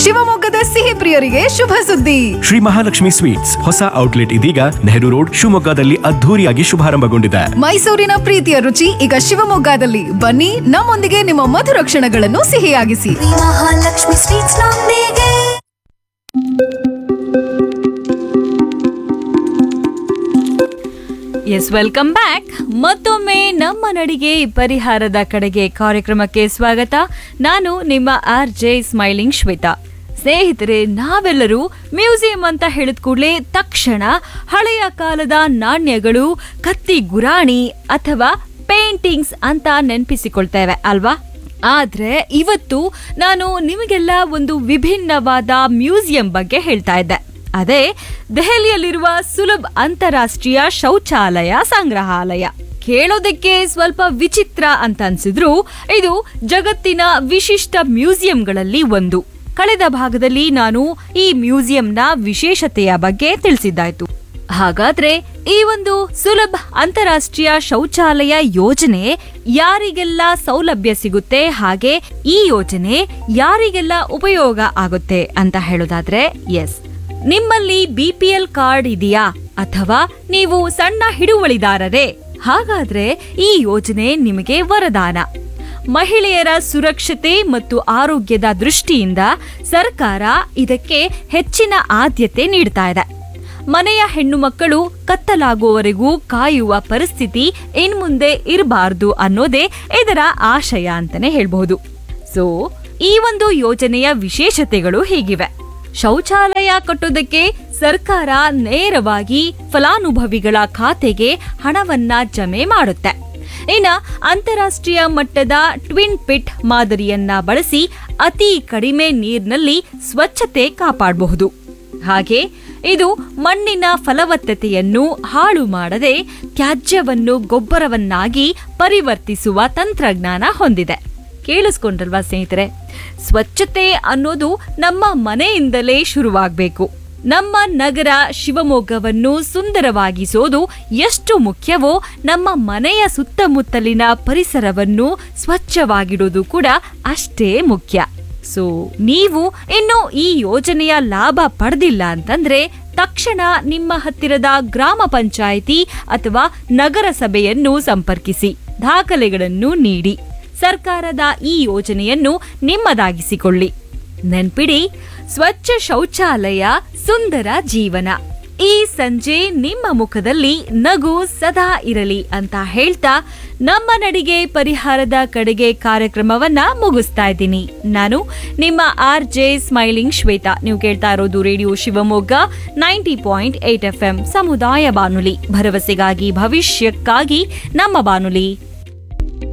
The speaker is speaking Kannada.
ಶಿವಮೊಗ್ಗದ ಸಿಹಿ ಪ್ರಿಯರಿಗೆ ಶುಭ ಸುದ್ದಿ ಶ್ರೀ ಮಹಾಲಕ್ಷ್ಮಿ ಸ್ವೀಟ್ಸ್ ಹೊಸ ಔಟ್ಲೆಟ್ ಇದೀಗ ನೆಹರು ರೋಡ್ ಶಿವಮೊಗ್ಗದಲ್ಲಿ ಅದ್ಧೂರಿಯಾಗಿ ಶುಭಾರಂಭಗೊಂಡಿದೆ ಮೈಸೂರಿನ ಪ್ರೀತಿಯ ರುಚಿ ಈಗ ಶಿವಮೊಗ್ಗದಲ್ಲಿ ಬನ್ನಿ ನಮ್ಮೊಂದಿಗೆ ನಿಮ್ಮ ಮಧುರ ಕ್ಷಣಗಳನ್ನು ಸಿಹಿಯಾಗಿಸಿ ಮಹಾಲಕ್ಷ್ಮಿ ಸ್ವೀಟ್ಸ್ ನೊಂದಿಗೆ ಎಸ್ ವೆಲ್ಕಮ್ ಬ್ಯಾಕ್ ಮತ್ತೊಮ್ಮೆ ನಮ್ಮ ನಡಿಗೆ ಪರಿಹಾರದ ಕಡೆಗೆ ಕಾರ್ಯಕ್ರಮಕ್ಕೆ ಸ್ವಾಗತ ನಾನು ನಿಮ್ಮ ಆರ್ ಜೆ ಸ್ಮೈಲಿಂಗ್ ಶ್ವೇತಾ ಸ್ನೇಹಿತರೆ ನಾವೆಲ್ಲರೂ ಮ್ಯೂಸಿಯಂ ಅಂತ ಹೇಳಿದ ಕೂಡಲೇ ತಕ್ಷಣ ಹಳೆಯ ಕಾಲದ ನಾಣ್ಯಗಳು ಕತ್ತಿ ಗುರಾಣಿ ಅಥವಾ ಪೇಂಟಿಂಗ್ಸ್ ಅಂತ ನೆನಪಿಸಿಕೊಳ್ತೇವೆ ಅಲ್ವಾ ಆದ್ರೆ ಇವತ್ತು ನಾನು ನಿಮಗೆಲ್ಲ ಒಂದು ವಿಭಿನ್ನವಾದ ಮ್ಯೂಸಿಯಂ ಬಗ್ಗೆ ಹೇಳ್ತಾ ಇದ್ದೆ ಅದೇ ದೆಹಲಿಯಲ್ಲಿರುವ ಸುಲಭ್ ಅಂತಾರಾಷ್ಟ್ರೀಯ ಶೌಚಾಲಯ ಸಂಗ್ರಹಾಲಯ ಕೇಳೋದಕ್ಕೆ ಸ್ವಲ್ಪ ವಿಚಿತ್ರ ಅಂತ ಅನ್ಸಿದ್ರು ಇದು ಜಗತ್ತಿನ ವಿಶಿಷ್ಟ ಮ್ಯೂಸಿಯಂಗಳಲ್ಲಿ ಒಂದು ಕಳೆದ ಭಾಗದಲ್ಲಿ ನಾನು ಈ ಮ್ಯೂಸಿಯಂನ ವಿಶೇಷತೆಯ ಬಗ್ಗೆ ತಿಳಿಸಿದ್ದಾಯ್ತು ಹಾಗಾದ್ರೆ ಈ ಒಂದು ಸುಲಭ ಅಂತಾರಾಷ್ಟ್ರೀಯ ಶೌಚಾಲಯ ಯೋಜನೆ ಯಾರಿಗೆಲ್ಲ ಸೌಲಭ್ಯ ಸಿಗುತ್ತೆ ಹಾಗೆ ಈ ಯೋಜನೆ ಯಾರಿಗೆಲ್ಲ ಉಪಯೋಗ ಆಗುತ್ತೆ ಅಂತ ಹೇಳೋದಾದ್ರೆ ಎಸ್ ನಿಮ್ಮಲ್ಲಿ ಬಿಪಿಎಲ್ ಕಾರ್ಡ್ ಇದೆಯಾ ಅಥವಾ ನೀವು ಸಣ್ಣ ಹಿಡುವಳಿದಾರರೇ ಹಾಗಾದ್ರೆ ಈ ಯೋಜನೆ ನಿಮಗೆ ವರದಾನ ಮಹಿಳೆಯರ ಸುರಕ್ಷತೆ ಮತ್ತು ಆರೋಗ್ಯದ ದೃಷ್ಟಿಯಿಂದ ಸರ್ಕಾರ ಇದಕ್ಕೆ ಹೆಚ್ಚಿನ ಆದ್ಯತೆ ನೀಡ್ತಾ ಇದೆ ಮನೆಯ ಹೆಣ್ಣು ಮಕ್ಕಳು ಕತ್ತಲಾಗುವವರೆಗೂ ಕಾಯುವ ಪರಿಸ್ಥಿತಿ ಇನ್ಮುಂದೆ ಇರಬಾರ್ದು ಅನ್ನೋದೇ ಇದರ ಆಶಯ ಅಂತಾನೆ ಹೇಳ್ಬಹುದು ಸೊ ಈ ಒಂದು ಯೋಜನೆಯ ವಿಶೇಷತೆಗಳು ಹೀಗಿವೆ ಶೌಚಾಲಯ ಕಟ್ಟೋದಕ್ಕೆ ಸರ್ಕಾರ ನೇರವಾಗಿ ಫಲಾನುಭವಿಗಳ ಖಾತೆಗೆ ಹಣವನ್ನ ಜಮೆ ಮಾಡುತ್ತೆ ಇನ್ನ ಅಂತಾರಾಷ್ಟ್ರೀಯ ಮಟ್ಟದ ಟ್ವಿನ್ ಪಿಟ್ ಮಾದರಿಯನ್ನ ಬಳಸಿ ಅತಿ ಕಡಿಮೆ ನೀರಿನಲ್ಲಿ ಸ್ವಚ್ಛತೆ ಕಾಪಾಡಬಹುದು ಹಾಗೆ ಇದು ಮಣ್ಣಿನ ಫಲವತ್ತತೆಯನ್ನು ಹಾಳು ಮಾಡದೆ ತ್ಯಾಜ್ಯವನ್ನು ಗೊಬ್ಬರವನ್ನಾಗಿ ಪರಿವರ್ತಿಸುವ ತಂತ್ರಜ್ಞಾನ ಹೊಂದಿದೆ ಕೇಳಿಸ್ಕೊಂಡ್ರಲ್ವಾ ಸ್ನೇಹಿತರೆ ಸ್ವಚ್ಛತೆ ಅನ್ನೋದು ನಮ್ಮ ಮನೆಯಿಂದಲೇ ಶುರುವಾಗಬೇಕು ನಮ್ಮ ನಗರ ಶಿವಮೊಗ್ಗವನ್ನು ಸುಂದರವಾಗಿಸೋದು ಎಷ್ಟು ಮುಖ್ಯವೋ ನಮ್ಮ ಮನೆಯ ಸುತ್ತಮುತ್ತಲಿನ ಪರಿಸರವನ್ನು ಸ್ವಚ್ಛವಾಗಿಡೋದು ಕೂಡ ಅಷ್ಟೇ ಮುಖ್ಯ ಸೊ ನೀವು ಇನ್ನು ಈ ಯೋಜನೆಯ ಲಾಭ ಪಡೆದಿಲ್ಲ ಅಂತಂದ್ರೆ ತಕ್ಷಣ ನಿಮ್ಮ ಹತ್ತಿರದ ಗ್ರಾಮ ಪಂಚಾಯಿತಿ ಅಥವಾ ನಗರಸಭೆಯನ್ನು ಸಂಪರ್ಕಿಸಿ ದಾಖಲೆಗಳನ್ನು ನೀಡಿ ಸರ್ಕಾರದ ಈ ಯೋಜನೆಯನ್ನು ನಿಮ್ಮದಾಗಿಸಿಕೊಳ್ಳಿ ನೆನ್ಪಿಡಿ ಸ್ವಚ್ಛ ಶೌಚಾಲಯ ಸುಂದರ ಜೀವನ ಈ ಸಂಜೆ ನಿಮ್ಮ ಮುಖದಲ್ಲಿ ನಗು ಸದಾ ಇರಲಿ ಅಂತ ಹೇಳ್ತಾ ನಮ್ಮ ನಡಿಗೆ ಪರಿಹಾರದ ಕಡೆಗೆ ಕಾರ್ಯಕ್ರಮವನ್ನ ಮುಗಿಸ್ತಾ ಇದ್ದೀನಿ ನಾನು ನಿಮ್ಮ ಆರ್ ಜೆ ಸ್ಮೈಲಿಂಗ್ ಶ್ವೇತಾ ನೀವು ಕೇಳ್ತಾ ಇರೋದು radio Shivamogga ninety point eight F M ಸಮುದಾಯ ಬಾನುಲಿ ಭರವಸೆಗಾಗಿ ಭವಿಷ್ಯಕ್ಕಾಗಿ ನಮ್ಮ ಬಾನುಲಿ